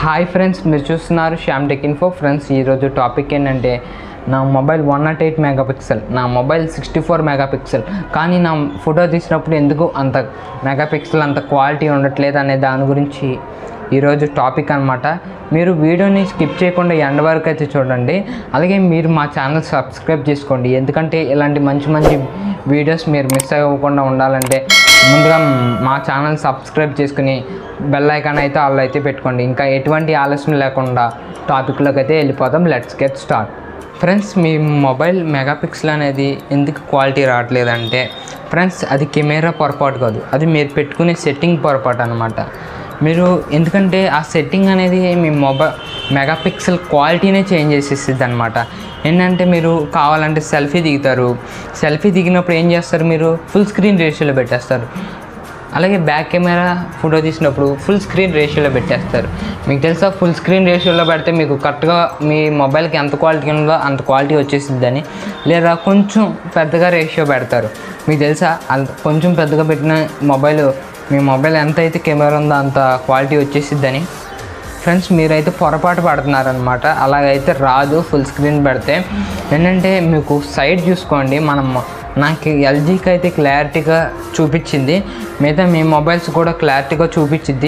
hi friends మీరు చూస్తున్నారు Shyam tech info friends ఈరోజు టాపిక్ ఏంటంటే నా mobile one nought eight mega pixel నా mobile sixty four mega pixel కానీ నా ఫోటో తీసినప్పుడు ఎందుకు అంత మెగా పిక్సెల్ అంత క్వాలిటీ ఉండట్లేదు అనే దాని గురించి ఈరోజు టాపిక్ అనమాట మీరు వీడియోని స్కిప్ చేయకుండా ఎండ్ వరకు అయితే చూడండి అలాగే మీరు మా ఛానల్ సబ్స్క్రైబ్ చేసుకోండి ఎందుకంటే ఇలాంటి మంచి మంచి వీడియోస్ మీరు మిస్ అవ్వకుండా ఉండాలంటే ముందుగా మా ఛానల్ సబ్స్క్రైబ్ చేసుకుని బెల్ ఐకాన్ అయితే ఆల్ అయితే పెట్టుకోండి ఇంకా ఎటువంటి ఆలస్యం లేకుండా టాపిక్లోకి అయితే వెళ్ళిపోతాం లెట్స్ గెట్ స్టార్ట్ ఫ్రెండ్స్ మీ మొబైల్ మెగాపిక్సెల్ అనేది ఎందుకు క్వాలిటీ రావట్లేదంటే ఫ్రెండ్స్ అది కెమెరా పొరపాటు కాదు అది మీరు పెట్టుకునే సెట్టింగ్ పొరపాటు అనమాట మీరు ఎందుకంటే ఆ సెట్టింగ్ అనేది మీ మొబైల్ మెగాపిక్సెల్ క్వాలిటీనే చేంజ్ చేసేస్తుంది అనమాట ఏంటంటే మీరు కావాలంటే సెల్ఫీ దిగుతారు సెల్ఫీ దిగినప్పుడు ఏం చేస్తారు మీరు ఫుల్ స్క్రీన్ రేషియోలో పెట్టేస్తారు అలాగే బ్యాక్ కెమెరా ఫోటో తీసినప్పుడు ఫుల్ స్క్రీన్ రేషియోలో పెట్టేస్తారు మీకు తెలుసా ఫుల్ స్క్రీన్ రేషియోలో పెడితే మీకు కరెక్ట్గా మీ మొబైల్కి ఎంత క్వాలిటీ ఉందో అంత క్వాలిటీ వచ్చేసిద్దని లేదా కొంచెం పెద్దగా రేషియో పెడతారు మీకు తెలుసా అంత కొంచెం పెద్దగా పెట్టిన మొబైల్ మీ మొబైల్ ఎంత అయితే కెమెరా ఉందో అంత క్వాలిటీ వచ్చేసిద్దని ఫ్రెండ్స్ మీరైతే పొరపాటు పడుతున్నారనమాట అలాగైతే రాదు ఫుల్ స్క్రీన్ పెడితే ఏంటంటే మీకు సైడ్ చూసుకోండి మనం నాకు ఎల్జీకి అయితే క్లారిటీగా చూపించింది మిగతా మీ మొబైల్స్ కూడా క్లారిటీగా చూపించింది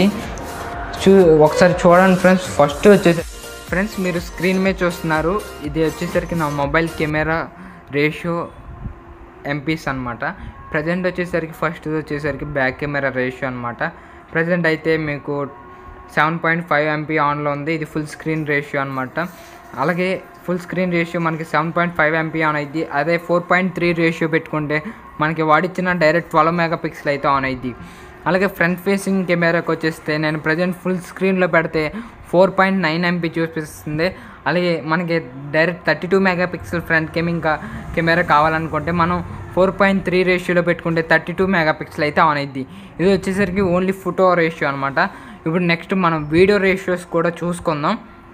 చూ ఒకసారి చూడండి ఫ్రెండ్స్ ఫస్ట్ వచ్చేసి ఫ్రెండ్స్ మీరు స్క్రీన్ మీద చూస్తున్నారు ఇది వచ్చేసరికి నా మొబైల్ కెమెరా రేషియో ఎంపీస్ అనమాట ప్రజెంట్ వచ్చేసరికి ఫస్ట్ వచ్చేసరికి బ్యాక్ కెమెరా రేషియో అనమాట ప్రజెంట్ అయితే మీకు సెవెన్ పాయింట్ ఫైవ్ ఎంపీ ఆన్లో ఉంది ఇది ఫుల్ స్క్రీన్ రేషియో అనమాట అలాగే ఫుల్ స్క్రీన్ రేషియో మనకి seven point five MP on అయింది అదే ఫోర్ పాయింట్ త్రీ రేషియో పెట్టుకుంటే మనకి వాడిచ్చిన డైరెక్ట్ ట్వెల్వ్ మెగా పిక్సెల్ అయితే ఆన్ అయింది అలాగే ఫ్రంట్ ఫేసింగ్ కెమెరాకి వచ్చేస్తే నేను ప్రజెంట్ ఫుల్ స్క్రీన్లో పెడితే ఫోర్ పాయింట్ నైన్ ఎంపీ చూపిస్తుంది అలాగే మనకి direct thirty two mega pixel front coming camera కావాలనుకుంటే మనం ఫోర్ పాయింట్ త్రీ రేషియోలో పెట్టుకుంటే థర్టీ టూ మెగా పిక్సెల్ అయితే ఆన్ అయింది ఇది వచ్చేసరికి ఓన్లీ ఫోటో రేషియో అనమాట ఇప్పుడు నెక్స్ట్ మనం వీడియో రేషియోస్ కూడా చూసుకుందాం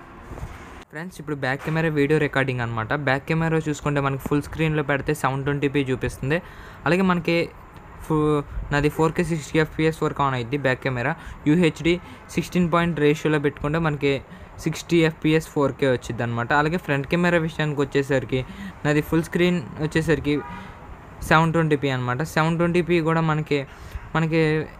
ఫ్రెండ్స్ ఇప్పుడు బ్యాక్ కెమెరా వీడియో రికార్డింగ్ అనమాట బ్యాక్ కెమెరా చూసుకుంటే మనకి ఫుల్ స్క్రీన్లో పెడితే సెవెన్ ట్వంటీపీ చూపిస్తుంది అలాగే మనకి ఫు నాది ఫోర్ కే సిక్స్టీ ఎఫ్పిఎస్ వరకు ఆన్ అయింది back camera UHD sixteen point రేషియోలో పెట్టుకుంటే మనకి సిక్స్టీ ఎఫ్పిఎస్ ఫోర్ కే వచ్చింది అనమాట అలాగే ఫ్రంట్ కెమెరా విషయానికి వచ్చేసరికి నాది ఫుల్ స్క్రీన్ వచ్చేసరికి సెవెన్ ట్వంటీపీ అనమాట సెవెన్ ట్వంటీపీ కూడా మనకి మనకి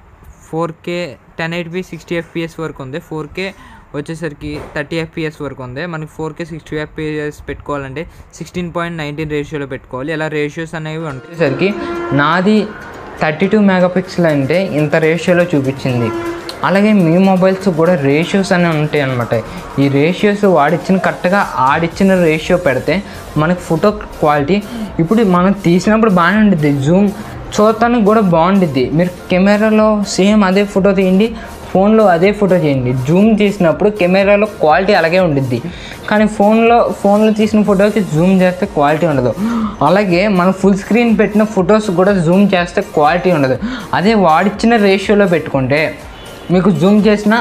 four K ten eight B sixty FPS వరకు ఉంది ఫోర్ కే వచ్చేసరికి థర్టీ ఎఫ్పిఎస్ వరకు ఉంది మనకి ఫోర్ కే సిక్స్టీ ఎఫ్పిఎస్ పెట్టుకోవాలంటే సిక్స్టీన్ పాయింట్ నైన్టీన్ రేషియోలో పెట్టుకోవాలి ఇలా రేషియోస్ అనేవి ఉంటాయి నాది థర్టీ టూ మెగాపిక్సెల్ అంటే ఇంత రేషియోలో చూపించింది అలాగే మీ మొబైల్స్ కూడా రేషియోస్ అనేవి ఉంటాయి అనమాట ఈ రేషియోస్ వాడిచ్చిన కరెక్ట్గా ఆడిచ్చిన రేషియో పెడితే మనకి ఫోటో క్వాలిటీ ఇప్పుడు మనం తీసినప్పుడు బాగానే ఉంటుంది జూమ్ చూడటానికి కూడా బాగుండిద్ది మీరు కెమెరాలో సేమ్ అదే ఫోటో తీయండి ఫోన్లో అదే ఫోటో చేయండి జూమ్ తీసినప్పుడు కెమెరాలో క్వాలిటీ అలాగే ఉండిద్ది కానీ ఫోన్లో ఫోన్లో తీసిన ఫోటోకి జూమ్ చేస్తే క్వాలిటీ ఉండదు అలాగే మనం ఫుల్ స్క్రీన్ పెట్టిన ఫొటోస్ కూడా జూమ్ చేస్తే క్వాలిటీ ఉండదు అదే వాడిచ్చిన రేషియోలో పెట్టుకుంటే మీకు జూమ్ చేసిన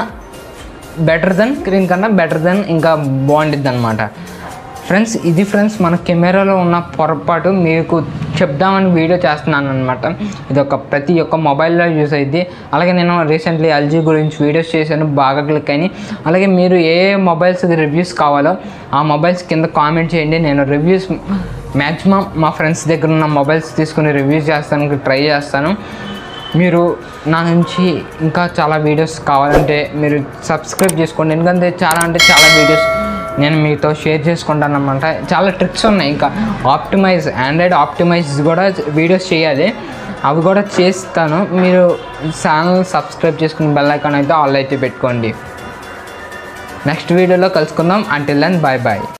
బెటర్ దెన్ స్క్రీన్ కన్నా బెటర్ దెన్ ఇంకా బాగుండిద్ది అనమాట ఫ్రెండ్స్ ఇది ఫ్రెండ్స్ మన కెమెరాలో ఉన్న పొరపాటు మీకు చెప్దామని వీడియో చేస్తున్నాను అనమాట ఇది ఒక ప్రతి ఒక్క మొబైల్లో యూస్ అయ్యింది అలాగే నేను రీసెంట్లీ ఎల్జీ గురించి వీడియోస్ చేశాను బాగా క్లిక్ అయినాయి అలాగే మీరు ఏ ఏ మొబైల్స్ రివ్యూస్ కావాలో ఆ మొబైల్స్ కింద కామెంట్ చేయండి నేను రివ్యూస్ మ్యాక్సిమం మా ఫ్రెండ్స్ దగ్గర ఉన్న మొబైల్స్ తీసుకుని రివ్యూస్ చేస్తానికి ట్రై చేస్తాను మీరు నా నుంచి ఇంకా చాలా వీడియోస్ కావాలంటే మీరు సబ్స్క్రైబ్ చేసుకోండి ఎందుకంటే చాలా అంటే చాలా వీడియోస్ నేను మీతో షేర్ చేసుకుంటాను అనమాట చాలా ట్రిక్స్ ఉన్నాయి ఇంకా ఆప్టిమైజ్ ఆండ్రాయిడ్ ఆప్టిమైజ్ కూడా వీడియోస్ చేయాలి అవి కూడా చేస్తాను మీరు ఛానల్ సబ్స్క్రైబ్ చేసుకుని బెల్ ఐకాన్ అయితే ఆల్ అయితే పెట్టుకోండి నెక్స్ట్ వీడియోలో కలుసుకుందాం అంటిల్ దెన్ బాయ్ బాయ్